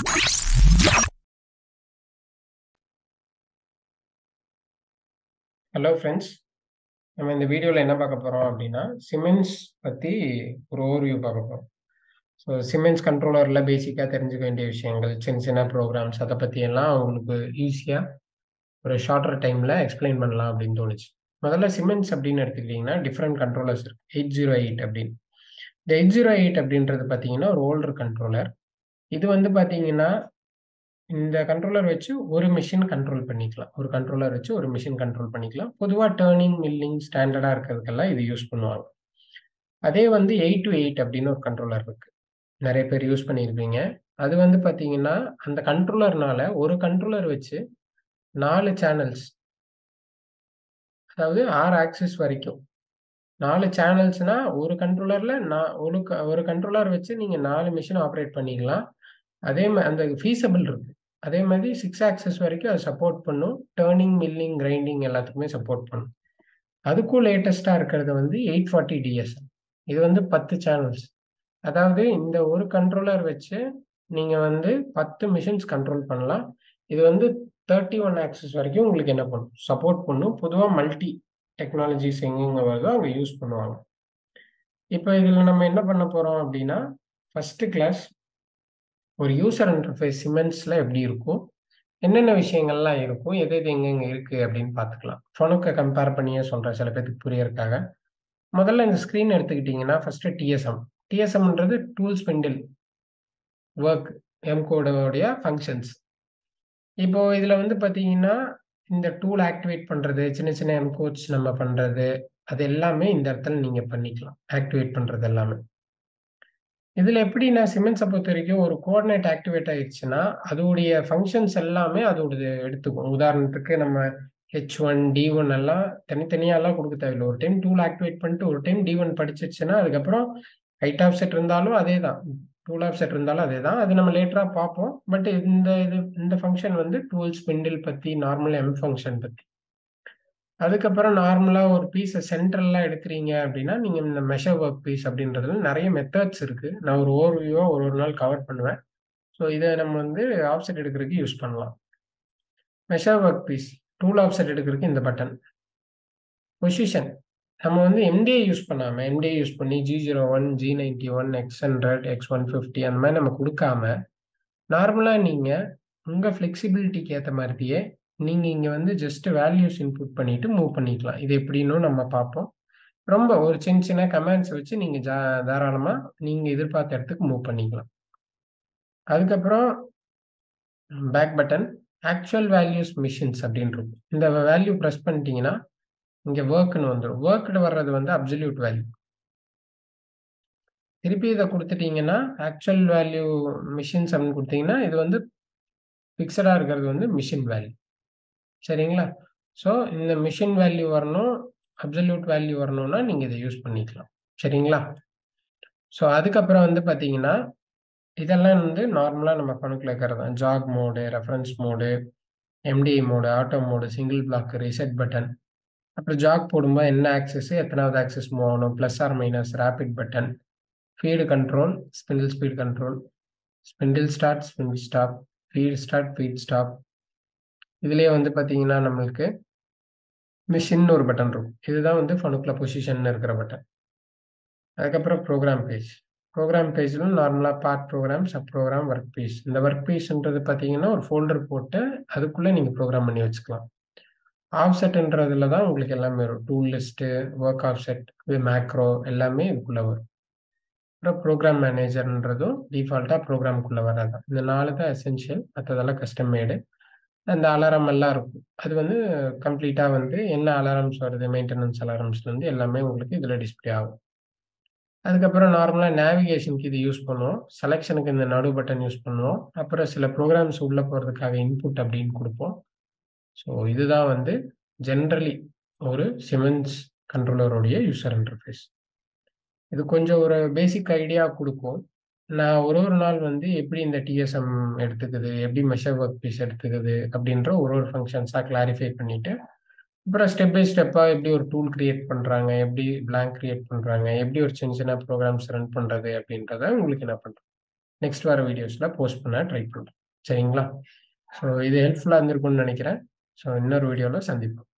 Hello friends நம்ம இந்த வீடியோவில் என்ன பார்க்க போகிறோம் அப்படின்னா சிமெண்ட்ஸ் பற்றி ஒரு ஓவர்வியூ பார்க்க போகிறோம் ஸோ சிமெண்ட்ஸ் கண்ட்ரோலரில் பேசிக்காக தெரிஞ்சுக்க வேண்டிய விஷயங்கள் சின்ன சின்ன ப்ரோக்ராம்ஸ் அதை பற்றியெல்லாம் உங்களுக்கு ஈஸியாக ஒரு ஷார்ட்டர் டைமில் எக்ஸ்பிளைன் பண்ணலாம் அப்படின்னு தோணுச்சு முதல்ல சிமெண்ட்ஸ் அப்படின்னு எடுத்துக்கிட்டிங்கன்னா டிஃப்ரெண்ட் கண்ட்ரோலர்ஸ் இருக்குது எயிட் ஜீரோ எயிட் அப்படின்னு இந்த எயிட் ஜீரோ எயிட் அப்படின்றது பார்த்தீங்கன்னா ஒரு ஓல்டர் கண்ட்ரோலர் இது வந்து பார்த்தீங்கன்னா இந்த கண்ட்ரோலர் வச்சு ஒரு மிஷின் கண்ட்ரோல் பண்ணிக்கலாம் ஒரு கண்ட்ரோலர் வச்சு ஒரு மிஷின் கண்ட்ரோல் பண்ணிக்கலாம் பொதுவாக டேர்னிங் மில்லிங் ஸ்டாண்டர்டாக இருக்கிறதுக்கெல்லாம் இது யூஸ் பண்ணுவாங்க அதே வந்து எயிட் டு எயிட் அப்படின்னு ஒரு கண்ட்ரோலர் இருக்கு நிறைய பேர் யூஸ் பண்ணியிருப்பீங்க அது வந்து பார்த்தீங்கன்னா அந்த கண்ட்ரோலர்னால ஒரு கண்ட்ரோலர் வச்சு நாலு சேனல்ஸ் அதாவது ஆறு ஆக்சிஸ் வரைக்கும் நாலு சேனல்ஸ்னா ஒரு கண்ட்ரோலர்ல நான் ஒரு ஒரு கண்ட்ரோலர் வச்சு நீங்க நாலு மிஷின் ஆப்ரேட் பண்ணிக்கலாம் அதே மாதிரி அந்த ஃபீஸபிள் இருக்கு அதே மாதிரி சிக்ஸ் ஆக்சஸ் வரைக்கும் அது சப்போர்ட் பண்ணும் டேர்னிங் மில்லிங் கிரைண்டிங் எல்லாத்துக்குமே சப்போர்ட் பண்ணும் அதுக்கும் லேட்டஸ்டாக இருக்கிறது வந்து எயிட் ஃபார்ட்டி டிஎஸ் இது வந்து பத்து சேனல்ஸ் அதாவது இந்த ஒரு கண்ட்ரோலர் வச்சு நீங்கள் வந்து பத்து மிஷின்ஸ் கண்ட்ரோல் பண்ணலாம் இது வந்து தேர்ட்டி ஒன் ஆக்சஸ் வரைக்கும் உங்களுக்கு என்ன பண்ணும் சப்போர்ட் பண்ணும் பொதுவாக மல்டி டெக்னாலஜிஸ் எங்கெங்க வருதோ அங்கே யூஸ் பண்ணுவாங்க இப்போ இதில் நம்ம என்ன பண்ண போகிறோம் அப்படின்னா ஃபஸ்ட்டு கிளாஸ் ஒரு யூசர் இன்டர்ஃபேஸ் சிமெண்ட்ஸில் எப்படி இருக்கும் என்னென்ன விஷயங்கள்லாம் இருக்கும் எது எது எங்கெங்கே இருக்குது அப்படின்னு பார்த்துக்கலாம் ஃபோனுக்கு கம்பேர் பண்ணியே சொல்கிறேன் சில பேருக்கு புரியறதுக்காக முதல்ல இந்த ஸ்க்ரீன் எடுத்துக்கிட்டிங்கன்னா ஃபஸ்ட்டு டிஎஸ்எம் டிஎஸ்எம்ன்றது டூல் ஸ்பெண்டில் ஒர்க் எம் கோடோடைய ஃபங்க்ஷன்ஸ் இப்போ இதில் வந்து பார்த்தீங்கன்னா இந்த டூல் ஆக்டிவேட் பண்ணுறது சின்ன சின்ன எம் கோட்ஸ் நம்ம பண்ணுறது அது எல்லாமே இந்த இடத்துல நீங்கள் பண்ணிக்கலாம் ஆக்டிவேட் பண்ணுறது எல்லாமே இதில் எப்படின்னா சிமெண்ட்ஸை பொறுத்த வரைக்கும் ஒரு கோஆர்டினேட் ஆக்டிவேட் ஆயிடுச்சுன்னா அதோடைய ஃபங்க்ஷன்ஸ் எல்லாமே அதோடது எடுத்துக்கும் உதாரணத்துக்கு நம்ம ஹெச் ஒன் டி ஒன் எல்லாம் தனித்தனியாலாம் கொடுக்க தேவையில்லை ஒரு டைம் டூல் ஆக்டிவேட் பண்ணிட்டு ஒரு டைம் டி ஒன் படிச்சிருச்சுன்னா அதுக்கப்புறம் ஹைட் ஆஃப் செட் இருந்தாலும் அதே தான் டூல் ஆஃப் செட் இருந்தாலும் அதே தான் அது நம்ம லேட்டராக பார்ப்போம் பட் இந்த இது இந்த ஃபங்க்ஷன் வந்து டூல் ஸ்பிண்டில் பற்றி நார்மல் எம் ஃபங்க்ஷன் பற்றி அதுக்கப்புறம் நார்மலாக ஒரு பீஸை சென்ட்ரலாக எடுக்கிறீங்க அப்படின்னா நீங்கள் இந்த மெஷர் ஒர்க் பீஸ் அப்படின்றதுல நிறைய மெத்தட்ஸ் இருக்குது நான் ஒரு ஓவர்வியூவாக ஒரு ஒரு நாள் கவர் பண்ணுவேன் ஸோ இதை நம்ம வந்து ஆப்செட் எடுக்கிறதுக்கு யூஸ் பண்ணலாம் measure work piece tool offset எடுக்கிறதுக்கு இந்த பட்டன் பொசிஷன் நம்ம வந்து எம்டிஏ யூஸ் பண்ணாமல் எம்டிஏ யூஸ் பண்ணி G zero one G ninety one X hundred X one fifty அந்த மாதிரி நம்ம கொடுக்காம நார்மலாக நீங்கள் உங்கள் ஃப்ளெக்சிபிலிட்டிக்கு ஏற்ற மாதிரியே நீங்கள் இங்கே வந்து ஜஸ்ட் வேல்யூஸ் இன்புட் பண்ணிவிட்டு மூவ் பண்ணிக்கலாம் இது எப்படின்னு நம்ம பார்ப்போம் ரொம்ப ஒரு சின்ன சின்ன கமெண்ட்ஸ் வச்சு நீங்கள் ஜா தாராளமாக நீங்கள் எதிர்பார்த்த இடத்துக்கு மூவ் பண்ணிக்கலாம் அதுக்கப்புறம் back button actual values machines அப்படின்றது இந்த வேல்யூ ப்ரெஸ் பண்ணிட்டீங்கன்னா இங்கே ஒர்க்குன்னு வந்துடும் ஒர்க்கில் வர்றது வந்து அப்சல்யூட் வேல்யூ திருப்பி இதை கொடுத்துட்டீங்கன்னா ஆக்சுவல் வேல்யூ மிஷின்ஸ் அப்படின்னு கொடுத்தீங்கன்னா இது வந்து ஃபிக்ஸடாக இருக்கிறது வந்து மிஷின் வேல்யூ சரிங்களா ஸோ இந்த மிஷின் வேல்யூ வரணும் அப்சல்யூட் வேல்யூ வரணும்னா நீங்கள் இதை யூஸ் பண்ணிக்கலாம் சரிங்களா ஸோ அதுக்கப்புறம் வந்து பார்த்தீங்கன்னா இதெல்லாம் வந்து நார்மலாக நம்ம கணக்கில் இருக்கிறது தான் jog mode reference mode MDI mode auto mode single block reset button அப்புறம் ஜாக் போடும்போது என்ன ஆக்சஸ் எத்தனாவது ஆக்சஸ் மூவ் ஆகணும் plus or minus rapid button feed control spindle speed control spindle start spindle stop feed start feed stop இதுலேயே வந்து பார்த்தீங்கன்னா நம்மளுக்கு machine ஒரு பட்டன் இருக்கும் இதுதான் வந்து ஃபனுக்கில் பொசிஷன் இருக்கிற பட்டன் அதுக்கப்புறம் ப்ரோக்ராம் பேஜ் ப்ரோக்ராம் பேஜில் நார்மலாக part program sub program work piece இந்த ஒர்க் பீஸ்ன்றது பார்த்தீங்கன்னா ஒரு ஃபோல்டர் போட்டு அதுக்குள்ளே நீங்கள் ப்ரோக்ராம் பண்ணி வச்சுக்கலாம் ஆஃப்செட்ன்றதுல தான் உங்களுக்கு எல்லாமே வரும் tool list work offset macro எல்லாமே இதுக்குள்ளே வரும் அப்புறம் ப்ரோக்ராம் மேனேஜர்ன்றதும் டிஃபால்ட்டாக ப்ரோக்ராம்குள்ளே வராது இந்த நாலு தான் எசென்ஷியல் மற்றதெல்லாம் கஸ்டம் மேடு அந்த அலாரம் எல்லாம் இருக்கும் அது வந்து கம்ப்ளீட்டாக வந்து என்ன அலாரம்ஸ் வருது மெயின்டெனன்ஸ் அலாரம்ஸ்லேருந்து எல்லாமே உங்களுக்கு இதில் டிஸ்பிளே ஆகும் அதுக்கப்புறம் நார்மலாக நேவிகேஷனுக்கு இது யூஸ் பண்ணுவோம் செலெக்ஷனுக்கு இந்த நடு பட்டன் யூஸ் பண்ணுவோம் அப்புறம் சில ப்ரோக்ராம்ஸ் உள்ளே போகிறதுக்காக இன்புட் அப்படின்னு கொடுப்போம் ஸோ இதுதான் வந்து ஜென்ரலி ஒரு சிமெண்ட்ஸ் கண்ட்ரோலருடைய யூசர் இன்டர்ஃபேஸ் இது கொஞ்சம் ஒரு பேசிக் ஐடியா கொடுக்கும் நான் ஒரு ஒரு நாள் வந்து எப்படி இந்த டிஎஸ்எம் எடுத்துக்குது எப்படி மெஷர் ஒர்க் பீஸ் எடுத்துக்குது அப்படின்ற ஒரு ஒரு ஃபங்க்ஷன்ஸாக கிளாரிஃபை பண்ணிவிட்டு அப்புறம் ஸ்டெப் பை ஸ்டெப்பாக எப்படி ஒரு டூல் கிரியேட் பண்ணுறாங்க எப்படி பிளாங்க் கிரியேட் பண்ணுறாங்க எப்படி ஒரு சின்ன சின்ன ப்ரோக்ராம்ஸ் ரன் பண்ணுறது அப்படின்றத உங்களுக்கு என்ன பண்ணுறேன் நெக்ஸ்ட் வர வீடியோஸ்ல போஸ்ட் பண்ண ட்ரை பண்றேன். சரிங்களா? ஸோ இது ஹெல்ப்ஃபுல்லா இருந்திருக்கும்னு நெனைக்கிறேன். ஸோ இன்னொரு வீடியோல சந்திப்போம்.